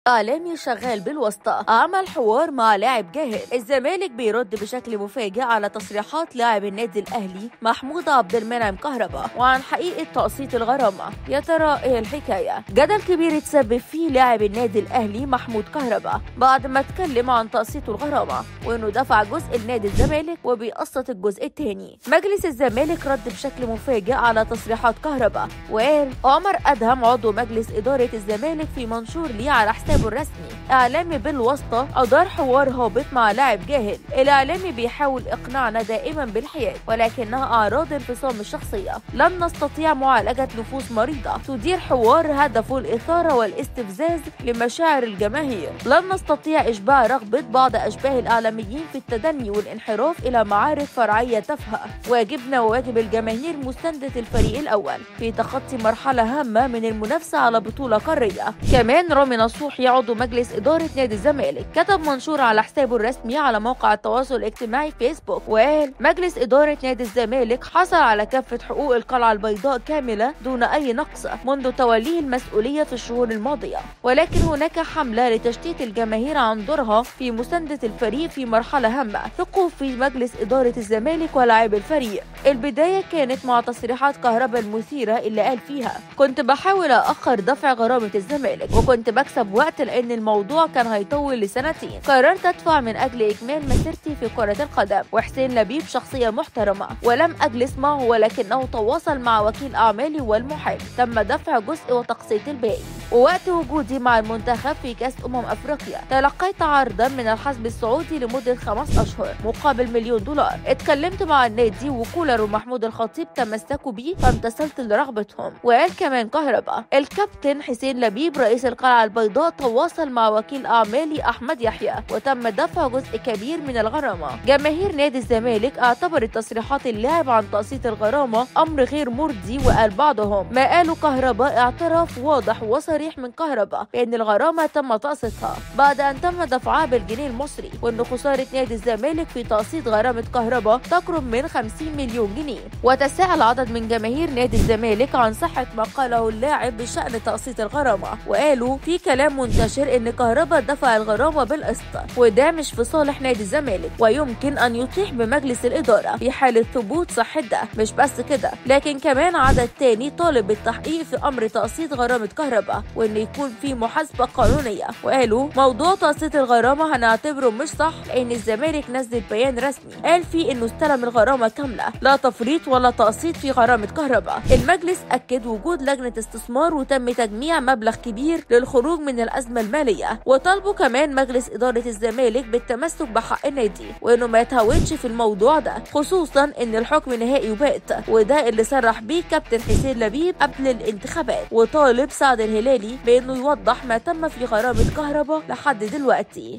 إعلامي شغال بالواسطة عمل حوار مع لاعب جاهل الزمالك بيرد بشكل مفاجئ على تصريحات لاعب النادي الأهلي محمود عبد المنعم كهربا وعن حقيقة تقسيط الغرامة يا ترى إيه الحكاية جدل كبير اتسبب فيه لاعب النادي الأهلي محمود كهربا بعد ما اتكلم عن تقسيط الغرامة وإنه دفع جزء لنادي الزمالك وبيقسط الجزء التاني مجلس الزمالك رد بشكل مفاجئ على تصريحات كهربا وقال عمر أدهم عضو مجلس إدارة الزمالك في منشور ليه على حساب حسابه الرسمي إعلامي بالواسطة أدار حوار هابط مع لاعب جاهل الإعلامي بيحاول إقناعنا دائما بالحياد ولكنها أعراض انفصام الشخصية لن نستطيع معالجة نفوس مريضة تدير حوار هدفه الإثارة والاستفزاز لمشاعر الجماهير لن نستطيع إشباع رغبة بعض أشباه الإعلاميين في التدني والانحراف إلى معارف فرعية تافهة واجبنا وواجب الجماهير مساندة الفريق الأول في تخطي مرحلة هامة من المنافسة على بطولة قارية كمان رامي نصوحي يحيى عضو مجلس إدارة نادي الزمالك كتب منشور على حسابه الرسمي على موقع التواصل الاجتماعي فيسبوك وقال مجلس إدارة نادي الزمالك حصل على كافة حقوق القلعة البيضاء كاملة دون أي نقص منذ توليه المسؤولية في الشهور الماضية ولكن هناك حملة لتشتيت الجماهير عن دورها في مساندة الفريق في مرحلة هامة ثقوا في مجلس إدارة الزمالك ولاعب الفريق البداية كانت مع تصريحات كهرباء المثيرة اللي قال فيها كنت بحاول أأخر دفع غرامة الزمالك وكنت بكسب وقت وقت لأن الموضوع كان هيطول لسنتين قررت أدفع من أجل إكمال مسيرتي في كرة القدم وحسين لبيب شخصية محترمة ولم أجلس معه ولكنه تواصل مع وكيل أعمالي والمحامي تم دفع جزء وتقسيط الباقي ووقت وجودي مع المنتخب في كأس أمم أفريقيا تلقيت عرضا من الحزب السعودي لمدة خمس أشهر مقابل مليون دولار اتكلمت مع النادي وكولر ومحمود الخطيب تمسكوا بيه فامتثلت لرغبتهم وقال كمان كهرباء الكابتن حسين لبيب رئيس القلعة البيضاء تواصل مع وكيل أعمالي أحمد يحيى وتم دفع جزء كبير من الغرامة جماهير نادي الزمالك اعتبرت تصريحات اللاعب عن تقسيط الغرامة أمر غير مرضي وقال بعضهم ما قالوا كهرباء اعتراف واضح وصريح من كهرباء بأن الغرامة تم تقسيطها بعد أن تم دفعها بالجنيه المصري وأن خسارة نادي الزمالك في تقسيط غرامة كهرباء تقرب من 50 مليون جنيه وتساءل عدد من جماهير نادي الزمالك عن صحة ما قاله اللاعب بشأن تقسيط الغرامة وقالوا في كلام منتشر ان كهربا دفع الغرامة بالقسط وده مش في صالح نادي الزمالك ويمكن ان يطيح بمجلس الادارة في حالة ثبوت صحة ده مش بس كده لكن كمان عدد تاني طالب بالتحقيق في امر تقسيط غرامة كهربا وان يكون في محاسبة قانونية وقالوا موضوع تقسيط الغرامة هنعتبره مش صح لان الزمالك نزل بيان رسمي قال فيه انه استلم الغرامة كاملة لا تفريط ولا تقسيط في غرامة كهربا المجلس اكد وجود لجنة استثمار وتم تجميع مبلغ كبير للخروج من الازمة المالية وطالبوا كمان مجلس إدارة الزمالك بالتمسك بحق النادي وإنه ما يتهاونش في الموضوع ده خصوصا إن الحكم نهائي وبات وده اللي صرح بيه كابتن حسين لبيب قبل الانتخابات وطالب سعد الهلالي بإنه يوضح ما تم في غرامة كهرباء لحد دلوقتي